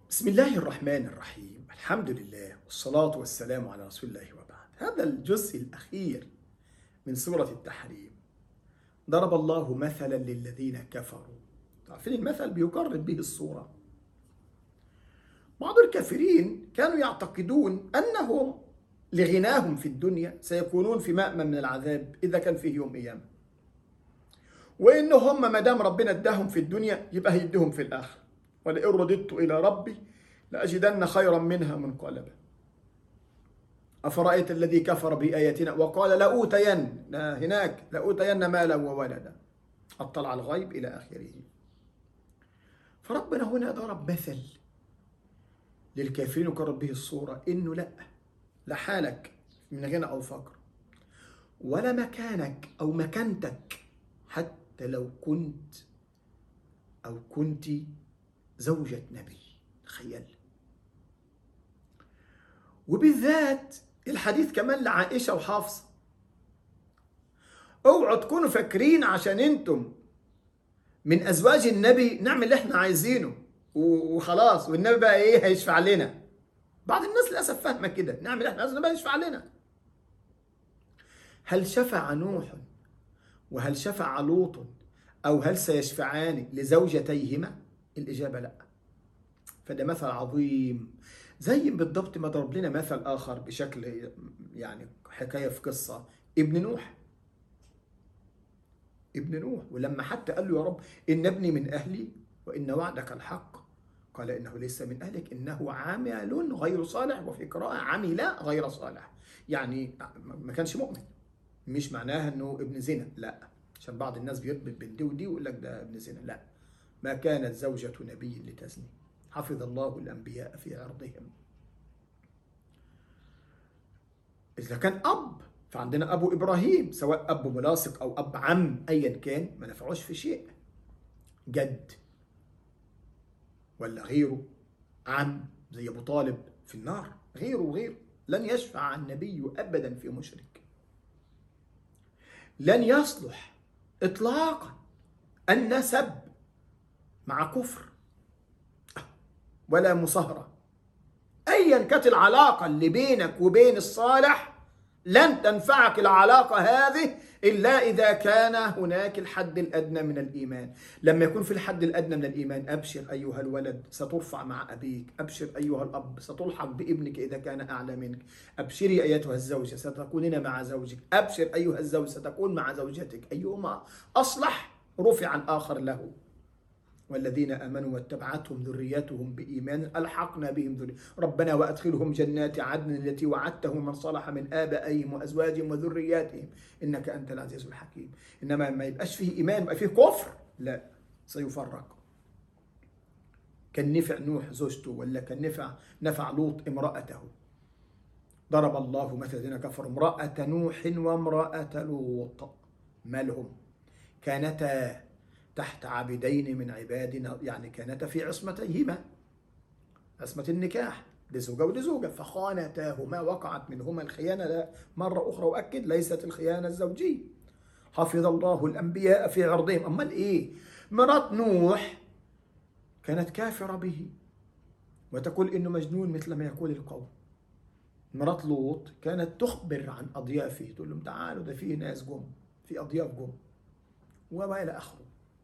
بسم الله الرحمن الرحيم الحمد لله والصلاة والسلام على رسول الله وبعد هذا الجزء الأخير من سورة التحريم ضرب الله مثلا للذين كفروا عارفين المثل بيقرب به الصورة بعض الكافرين كانوا يعتقدون أنهم لغناهم في الدنيا سيكونون في مأمن من العذاب إذا كان فيه يوم قيامة وإن هم ما دام ربنا اداهم في الدنيا يبقى هيديهم في الآخرة ولئن رددت إلى ربي لأجدن خيرا منها منقلبا أفرأيت الذي كفر بآياتنا وقال لأوتين هناك لأوتين مالا وولدا أطلع الغيب إلى آخره فربنا هنا ضرب مثل للكافرين وقرب به الصورة إنه لا لا حالك من غنى أو فقر ولا مكانك أو مكانتك حتى لو كنت أو كنت زوجة نبي تخيل وبالذات الحديث كمان لعائشة وحافظة اوعوا تكونوا فاكرين عشان انتم من ازواج النبي نعمل اللي احنا عايزينه وخلاص والنبي بقى ايه هيشفع لنا بعض الناس للاسف فاهمه كده نعمل اللي احنا عايزينه بقى يشفع لنا هل شفع نوح وهل شفع لوط او هل سيشفعان لزوجتيهما الاجابه لا فده مثل عظيم زي بالضبط ما ضرب لنا مثل اخر بشكل يعني حكايه في قصه ابن نوح ابن نوح ولما حتى قال له يا رب ان ابني من اهلي وان وعدك الحق قال انه ليس من اهلك انه عامل غير صالح وفي قراءه عمل غير صالح يعني ما كانش مؤمن مش معناها انه ابن زنا لا عشان بعض الناس بيربط بين دي ودي ويقول لك ده ابن زنا لا ما كانت زوجة نبي لتزني حفظ الله الأنبياء في عرضهم إذا كان أب فعندنا أبو إبراهيم سواء أب ملاصق أو أب عم أيا كان ما نفعوش في شيء جد ولا غيره عم زي أبو طالب في النار غيره وغيره لن يشفع النبي أبدا في مشرك لن يصلح إطلاقا النسب مع كفر ولا مصاهرة أيا كانت العلاقة اللي بينك وبين الصالح لن تنفعك العلاقة هذه إلا إذا كان هناك الحد الأدنى من الإيمان لما يكون في الحد الأدنى من الإيمان أبشر أيها الولد سترفع مع أبيك أبشر أيها الأب ستلحق بابنك إذا كان أعلى منك أبشري أيتها الزوجة ستكونين مع زوجك أبشر أيها الزوج ستكون مع زوجتك أيهما أصلح رفع الآخر له والذين امنوا واتبعتهم ذريتهم بايمان الحقنا بهم ذرية ربنا وادخلهم جنات عدن التي وعدتهم من صلح من ابائهم وازواجهم وذرياتهم انك انت العزيز الحكيم انما ما يبقاش فيه ايمان يبقى فيه كفر لا سيفرق كان نفع نوح زوجته ولا كان نفع نفع لوط امراته ضرب الله مثل الذين كفروا امراه نوح وامراه لوط مالهم كانتا تحت عبدين من عبادنا يعني كانتا في عصمتيهما عصمة النكاح لزوجة ولزوجة فخانتاهما وقعت منهما الخيانة مرة أخرى وأكد ليست الخيانة الزوجية حفظ الله الأنبياء في عرضهم أمال إيه مرات نوح كانت كافرة به وتقول إنه مجنون مثل ما يقول القوم مرات لوط كانت تخبر عن أضيافه تقول لهم تعالوا ده في ناس جم في أضياف جم وما إلى آخره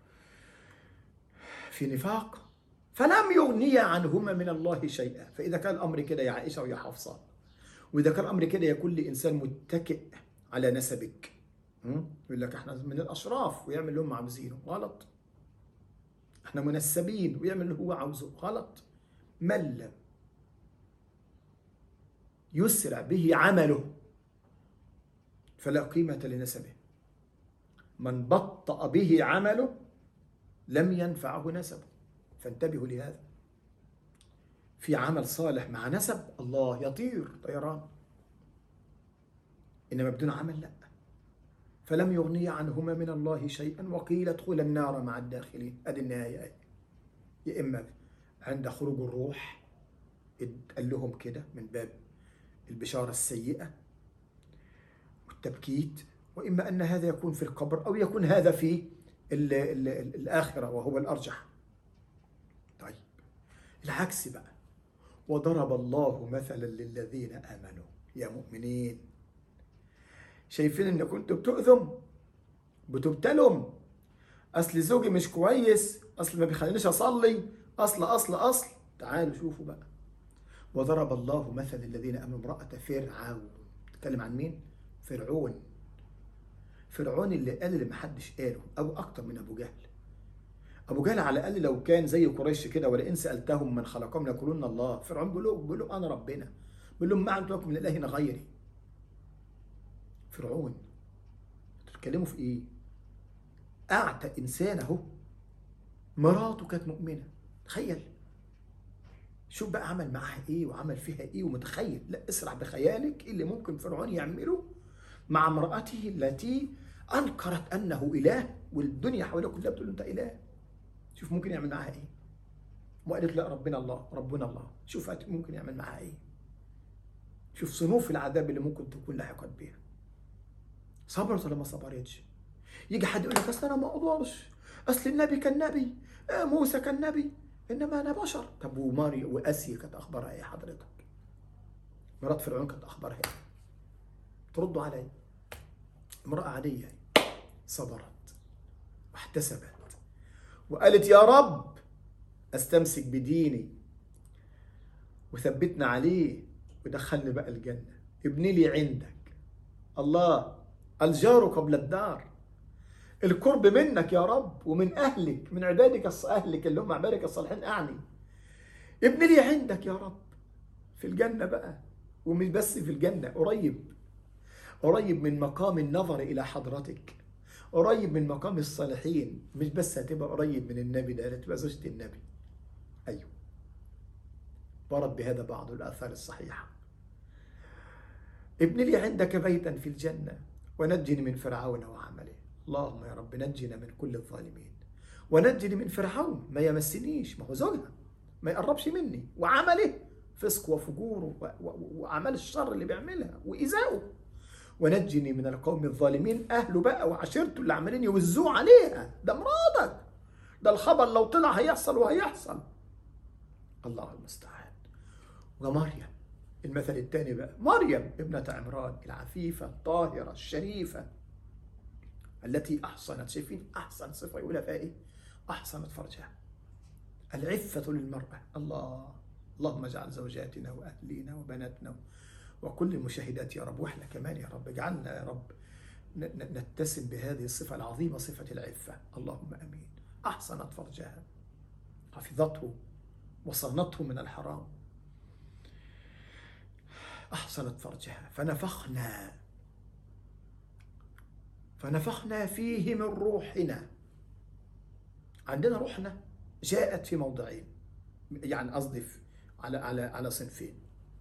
في نفاق فلم يغني عنهما من الله شيئا فإذا كان الأمر كده يا عائشة ويا حفصة وإذا كان الأمر كده يا كل إنسان متكئ على نسبك يقول لك احنا من الأشراف ويعمل اللي هم عاوزينه غلط احنا منسبين ويعمل اللي هو عاوزه غلط من لم يسرع به عمله فلا قيمة لنسبه من بطأ به عمله لم ينفعه نسبه فانتبهوا لهذا في عمل صالح مع نسب الله يطير طيران إنما بدون عمل لا فلم يغني عنهما من الله شيئا وقيل ادخل النار مع الداخلين ادي النهايه يا اما عند خروج الروح قال لهم كده من باب البشاره السيئه والتبكيت واما ان هذا يكون في القبر او يكون هذا في ال ال الآخرة وهو الأرجح طيب العكس بقى وضرب الله مثلا للذين امنوا يا مؤمنين شايفين ان كنتوا بتؤذم بتبتلم اصل زوجي مش كويس اصل ما بيخلينيش اصلي اصل اصل اصل تعالوا شوفوا بقى وضرب الله مثل الذين امنوا امراه فرعون تتكلم عن مين فرعون فرعون اللي قال اللي محدش قاله او اكتر من ابو جهل ابو جهل على الاقل لو كان زي قريش كده ولئن سالتهم من خلقهم ليقولون الله فرعون بيقول لهم بيقول لهم انا ربنا بيقول لهم ما علمت لكم من اله غيري فرعون بتتكلموا في ايه اعتى انسان اهو مراته كانت مؤمنه تخيل شوف بقى عمل معاها ايه وعمل فيها ايه ومتخيل لا اسرع بخيالك ايه اللي ممكن فرعون يعمله مع امرأته التي انكرت انه اله والدنيا حواليه كلها بتقول له انت اله شوف ممكن يعمل معاها ايه وقالت لا ربنا الله ربنا الله شوف ممكن يعمل معاها ايه شوف صنوف العذاب اللي ممكن تكون لاحقت بيها صبرت ولا ما صبرتش يجي حد يقول لك اصل انا ما اقدرش اصل النبي كان نبي آه موسى كان نبي انما انا بشر طب وماري واسيا كانت اخبارها ايه حضرتك مرات فرعون كانت اخبارها ايه تردوا علي امراه عاديه صبرت واحتسبت وقالت يا رب استمسك بديني وثبتنا عليه ودخلني بقى الجنه ابني لي عندك الله الجار قبل الدار القرب منك يا رب ومن اهلك من عبادك اهلك اللي هم عبادك الصالحين اعني ابن لي عندك يا رب في الجنه بقى ومش بس في الجنه قريب قريب من مقام النظر الى حضرتك قريب من مقام الصالحين مش بس هتبقى قريب من النبي ده هتبقى زوجة النبي ايوه ورد بهذا بعض الاثار الصحيحه ابن لي عندك بيتا في الجنه ونجني من فرعون وعمله اللهم يا رب نجنا من كل الظالمين ونجني من فرعون ما يمسنيش ما هو زوجها ما يقربش مني وعمله فسق وفجور واعمال الشر اللي بيعملها وايذائه ونجني من القوم الظالمين اهله بقى وعشيرته اللي عمالين يوزوه عليها ده مرادك ده الخبر لو طلع هيحصل وهيحصل الله المستعان ومريم المثل الثاني بقى مريم ابنة عمران العفيفة الطاهرة الشريفة التي أحصنت شايفين أحسن صفة يقولها فيها إيه؟ أحصنت فرجها العفة للمرأة الله اللهم اجعل زوجاتنا وأهلينا وبناتنا وكل المشاهدات يا رب واحنا كمان يا رب اجعلنا يا رب نتسم بهذه الصفة العظيمة صفة العفة اللهم أمين أحصنت فرجها حفظته وصنته من الحرام أحصنت فرجها فنفخنا فنفخنا فيه من روحنا عندنا روحنا جاءت في موضعين يعني قصدي على على على صنفين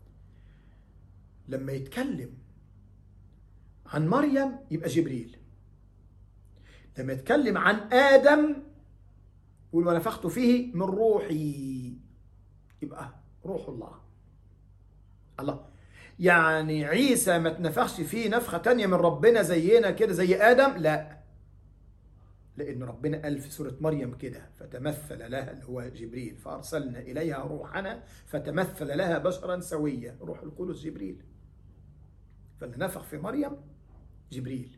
لما يتكلم عن مريم يبقى جبريل لما يتكلم عن آدم يقول ونفخت فيه من روحي يبقى روح الله الله يعني عيسى ما تنفخش فيه نفخة تانية من ربنا زينا كده زي آدم لا لأن ربنا قال في سورة مريم كده فتمثل لها اللي هو جبريل فأرسلنا إليها روحنا فتمثل لها بشرا سويا روح القدس جبريل فاللي نفخ في مريم جبريل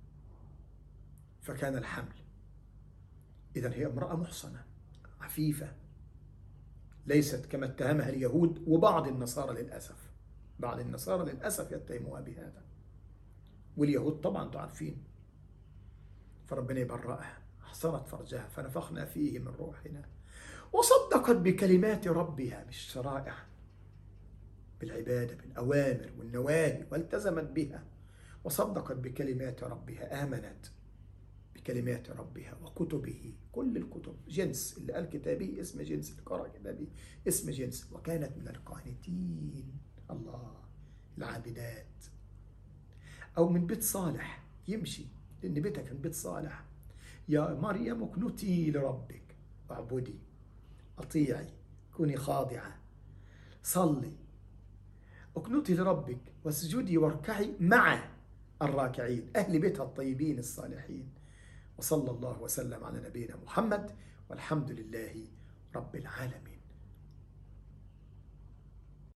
فكان الحمل إذا هي امرأة محصنة عفيفة ليست كما اتهمها اليهود وبعض النصارى للأسف بعض النصارى للأسف يتهموها بهذا واليهود طبعا انتم عارفين فربنا يبرأها أحصنت فرجها فنفخنا فيه من روحنا وصدقت بكلمات ربها بالشرائع بالعبادة بالأوامر والنواهي والتزمت بها وصدقت بكلمات ربها آمنت بكلمات ربها وكتبه كل الكتب جنس اللي قال كتابي اسم جنس اللي قرأ كتابي اسم جنس وكانت من القانتين الله العابدات أو من بيت صالح يمشي لأن بيتها كان بيت صالح يا مريم اكنتي لربك واعبدي أطيعي كوني خاضعة صلي اكنتي لربك واسجدي واركعي مع الراكعين أهل بيتها الطيبين الصالحين وصلى الله وسلم على نبينا محمد والحمد لله رب العالمين